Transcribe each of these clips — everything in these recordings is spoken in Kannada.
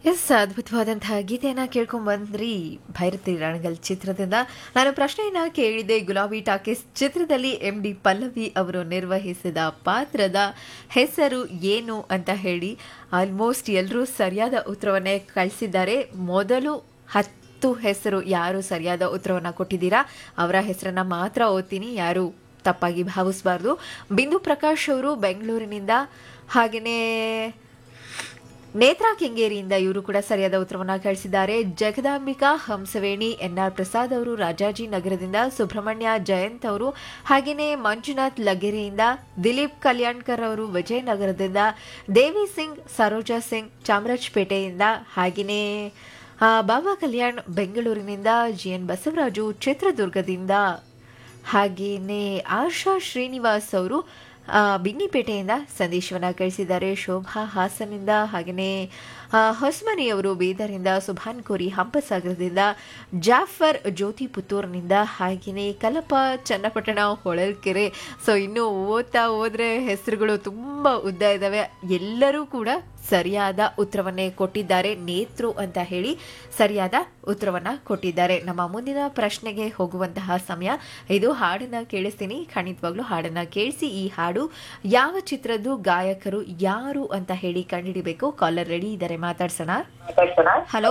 ಎಸ್ ಅದ್ಭುತವಾದಂತಹ ಗೀತೆಯನ್ನ ಕೇಳ್ಕೊಂಡ್ ಬಂದ್ರಿ ಭೈರತಿ ರಣಗಲ್ ಚಿತ್ರದಿಂದ ನಾನು ಪ್ರಶ್ನೆಯನ್ನ ಕೇಳಿದೆ ಗುಲಾಬಿ ಟಾಕೀಸ್ ಚಿತ್ರದಲ್ಲಿ ಎಂ ಡಿ ಪಲ್ಲವಿ ಅವರು ನಿರ್ವಹಿಸಿದ ಪಾತ್ರದ ಹೆಸರು ಏನು ಅಂತ ಹೇಳಿ ಆಲ್ಮೋಸ್ಟ್ ಎಲ್ಲರೂ ಸರಿಯಾದ ಉತ್ತರವನ್ನೇ ಕಳಿಸಿದ್ದಾರೆ ಮೊದಲು ಹತ್ತು ಹೆಸರು ಯಾರು ಸರಿಯಾದ ಉತ್ತರವನ್ನ ಕೊಟ್ಟಿದ್ದೀರಾ ಅವರ ಹೆಸರನ್ನ ಮಾತ್ರ ಓದ್ತೀನಿ ಯಾರು ತಪ್ಪಾಗಿ ಭಾವಿಸಬಾರ್ದು ಬಿಂದು ಪ್ರಕಾಶ್ ಅವರು ಬೆಂಗಳೂರಿನಿಂದ ಹಾಗೆಯೇ ನೇತ್ರಾ ಕೆಂಗೇರಿಯಿಂದ ಇವರು ಕೂಡ ಸರಿಯಾದ ಉತ್ತರವನ್ನ ಕಳಿಸಿದ್ದಾರೆ ಜಗದಾಂಬಿಕಾ ಹಂಸವೇಣಿ ಎನ್ಆರ್ ಪ್ರಸಾದ್ ಅವರು ರಾಜಾಜಿ ನಗರದಿಂದ ಸುಬ್ರಹ್ಮಣ್ಯ ಜಯಂತ್ ಅವರು ಹಾಗೆಯೇ ಮಂಜುನಾಥ್ ಲಗೆರೆಯಿಂದ ದಿಲೀಪ್ ಕಲ್ಯಾಣ್ಕರ್ ಅವರು ವಿಜಯನಗರದಿಂದ ದೇವಿ ಸಿಂಗ್ ಸರೋಜಾ ಸಿಂಗ್ ಚಾಮರಾಜಪೇಟೆಯಿಂದ ಹಾಗೆಯೇ ಆ, ಬಾಬಾ ಕಲ್ಯಾಣ್ ಬೆಂಗಳೂರಿನಿಂದ ಜಿಎನ್ ಬಸವರಾಜು ಚಿತ್ರದುರ್ಗದಿಂದ ಹಾಗೆಯೇ ಆಶಾ ಶ್ರೀನಿವಾಸ್ ಅವರು ಆ, ಬಿನ್ನಿಪೇಟೆಯಿಂದ ಸಂದೇಶವನ್ನ ಕಳಿಸಿದ್ದಾರೆ ಶೋಭಾ ಹಾಸನಿಂದ ಹಾಗೆಯೇ ಆ, ಹೊಸ್ಮನಿಯವರು ಬೀದರಿಂದ ಸುಭಾನ್ ಕೋರಿ ಹಂಪಸಾಗರದಿಂದ ಜಾಫರ್ ಜ್ಯೋತಿ ಪುತ್ತೂರಿನಿಂದ ಹಾಗೆಯೇ ಕಲಪ ಚನ್ನಪಟ್ಟಣ ಹೊಳಲ್ಕೆರೆ ಸೊ ಇನ್ನು ಓದ್ತಾ ಹೋದ್ರೆ ಹೆಸರುಗಳು ತುಂಬ ಉದ್ದ ಇದ್ದಾವೆ ಎಲ್ಲರೂ ಕೂಡ ಸರಿಯಾದ ಉತ್ತರವನ್ನೇ ಕೊಟ್ಟಿದ್ದಾರೆ ನೇತ್ರು ಅಂತ ಹೇಳಿ ಸರಿಯಾದ ಉತ್ತರವನ್ನ ಕೊಟ್ಟಿದ್ದಾರೆ ನಮ್ಮ ಮುಂದಿನ ಪ್ರಶ್ನೆಗೆ ಹೋಗುವಂತಹ ಸಮಯ ಇದು ಹಾಡನ್ನ ಕೇಳಿಸ್ತೀನಿ ಖಂಡಿತವಾಗ್ಲೂ ಹಾಡನ್ನ ಕೇಳಿಸಿ ಈ ಹಾಡು ಯಾವ ಚಿತ್ರದ್ದು ಗಾಯಕರು ಯಾರು ಅಂತ ಹೇಳಿ ಕಂಡುಹಿಡಿಬೇಕು ಕಾಲರ್ ರೆಡಿ ಇದ್ದಾರೆ ಮಾತಾಡ್ಸೋಣ ಹಲೋ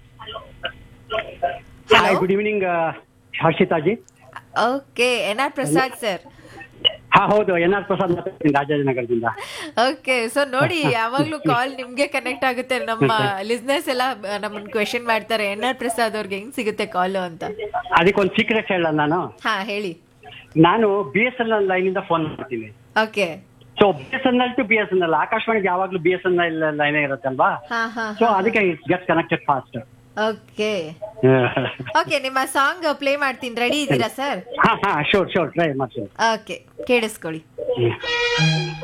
ಹಾಯ್ ಗುಡ್ ಈವ್ನಿಂಗ್ ಹರ್ಷಿತಾಜಿ okay N R Prasad sir ಹಾ ಹೌದು ಎನ್ ಆರ್ ಪ್ರಸಾದ್ ಮಾತಾಡ್ತೀನಿ ರಾಜಾಜಿನಗರದಿಂದ ಓಕೆ ಸೊ ನೋಡಿ ಯಾವಾಗ್ಲೂ ಕಾಲ್ ನಿಮ್ಗೆ ಕನೆಕ್ಟ್ ಆಗುತ್ತೆ ನಮ್ಮ ಲಿಸ್ನೆಸ್ ಎಲ್ಲ ನಮ್ಮನ್ನ ಕ್ವೆಶನ್ ಮಾಡ್ತಾರೆ ಎನ್ ಆರ್ ಪ್ರಸಾದ್ ಅವ್ರಿಗೆ ಹೆಂಗ್ ಸಿಗುತ್ತೆ ಕಾಲ್ ಅಂತ ಅದಕ್ಕೊಂದು ಸೀಕ್ರೆಟ್ ಹೇಳ ನಾನು ಹಾ ಹೇಳಿ ನಾನು B S N L line ಇಂದ ಫೋನ್ ಮಾಡ್ತೀನಿ okay so B S N L to B S N L ಆಕಾಶವಾಣಿಗೆ ಯಾವಾಗ್ಲೂ B S N L line ಇರುತ್ತಲ್ವಾ ಹಾ ಹಾ ಸೊ ಅದಕ್ಕೆ it's get connected fast okay okay ನಿಮ್ಮ ಸಾಂಗ್ ಪ್ಲೇ ಮಾಡ್ತೀನಿ ರೆಡಿ ಇದ್ದೀರಾ ಸರ್ ಹಾ ಹಾ ಶೋರ್ ಶೋರ್ ಟ್ರೈ ಮಾಡ್ತೀನಿ ಓಕೆ ಕೇಳಿಸ್ಕೊಳ್ಳಿ ಹ್ಮ್.